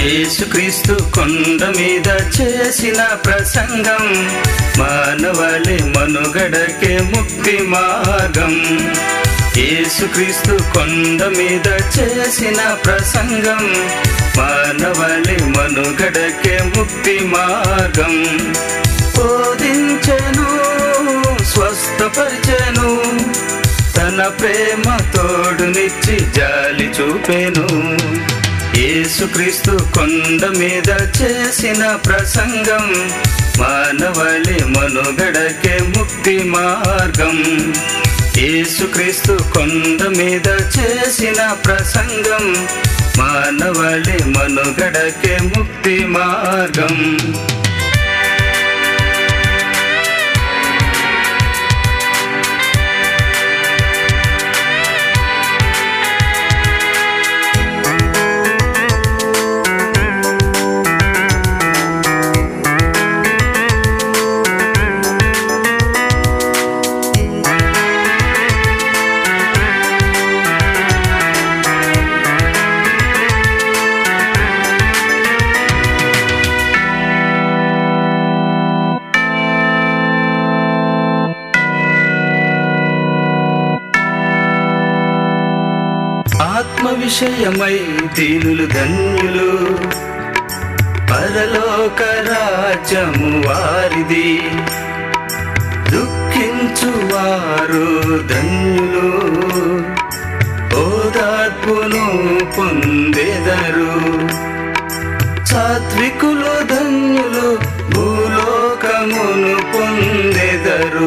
యేసుక్రీస్తు కొండ మీద చేసిన ప్రసంగం మానవాళి మనుగడకే ముక్తి మార్గం యేసుక్రీస్తు కొండ మీద చేసిన ప్రసంగం మానవాళి మనుగడకే ముక్తి మార్గం బోధించెను స్వస్థపరిచెను తన ప్రేమ తోడునిచ్చి జాలి చూపెను యేసుక్రీస్తు కొండ మీద చేసిన ప్రసంగం మానవాళి మనుగడకే ముక్తి మార్గం యేసుక్రీస్తు కొండ మీద చేసిన ప్రసంగం మానవాళి మనుగడకే ముక్తి మార్గం ఆత్మ విషయమై దీనులు ధన్యులు పరలోక రాజ్యము వారిది దుఃఖించువారు ధన్యులు ఓదార్పును పొందెదరు సాత్వికులు ధన్యులు భూలోకమును పొందెదరు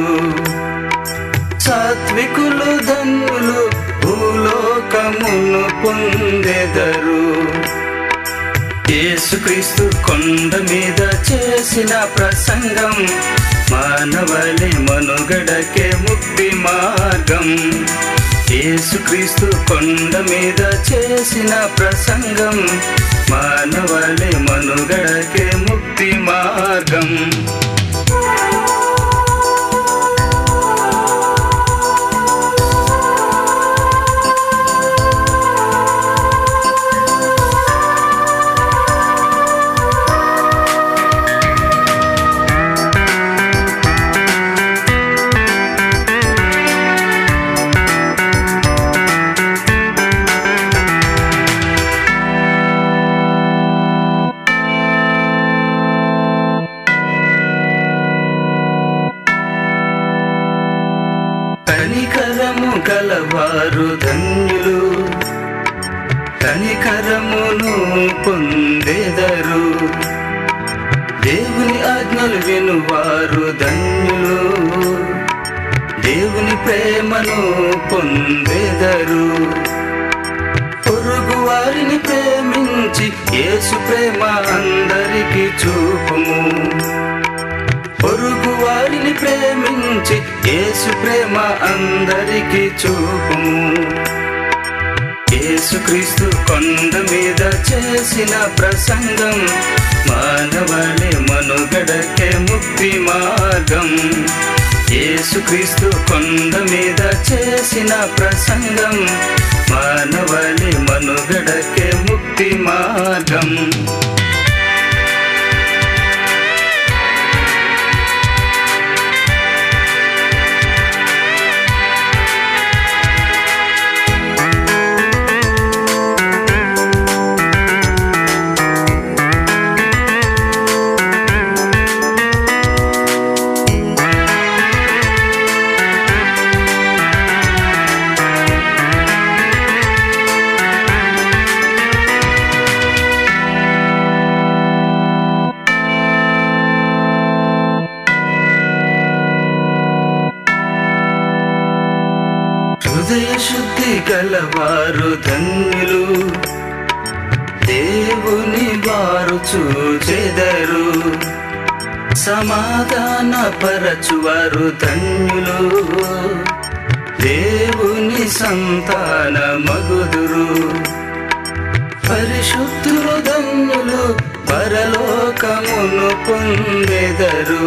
సాత్వికులు ధన్యులు భూలోకమును పొందెదరు యేసుక్రీస్తు కొండ మీద చేసిన ప్రసంగం మానవలి మనుగడకే ముక్తి మార్గం యేసుక్రీస్తు కొండ మీద చేసిన ప్రసంగం మానవలి మనుగడకే ముక్తి మార్గం కనికరము గలవారు ధన్యులు కనికరమును పొందెదరు దేవుని ఆజ్ఞలు వినువారు ధన్యులు దేవుని ప్రేమను పొందెదరు పొరుగు వారిని ప్రేమించి యేసు ప్రేమ అందరికీ చూపుము పొరుగు వారిని ప్రేమించి యేసు ప్రేమ అందరికీ చూపుము యేసుక్రీస్తు కొండ మీద చేసిన ప్రసంగం మానవాళి మనుగడకే ముక్తి మార్గం యేసుక్రీస్తు కొండ మీద చేసిన ప్రసంగం మానవాళి మనుగడకే ముక్తి మార్గం హృదయ శుద్ధి గలవారు ధన్యులు దేవుని వారు చూచెదరు సమాధాన పరచువారు ధన్యులు దేవుని సంతాన మగుదురు పరిశుద్ధులు ధన్యులు పరలోకమును పొందెదరు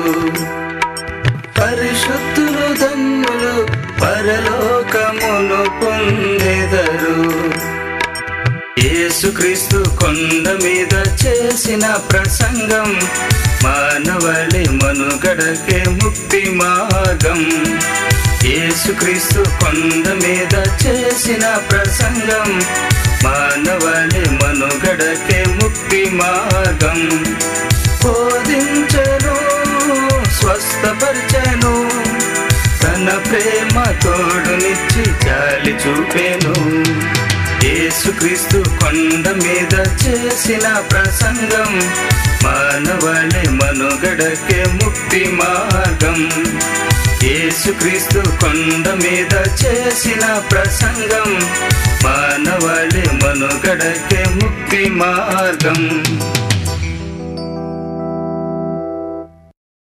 పరిశుద్ధులు ధన్యులు పరలోకమును పొందెదరు యేసుక్రీస్తు కొండ మీద చేసిన ప్రసంగం మానవళి మనుగడకే ముక్తి మార్గం యేసుక్రీస్తు కొండ మీద చేసిన ప్రసంగం మానవళి మనుగడకే ముక్తి మార్గం బోధించను స్వస్థపరచను తన ప్రేమ తోడునిచ్చి జాలి చూపేను యేసుక్రీస్తు కొండ మీద చేసిన ప్రసంగం మానవాళి మనుగడకే ముక్తి మార్గం యేసుక్రీస్తు కొండ మీద చేసిన ప్రసంగం మానవాళి మనుగడకే ముక్తి మార్గం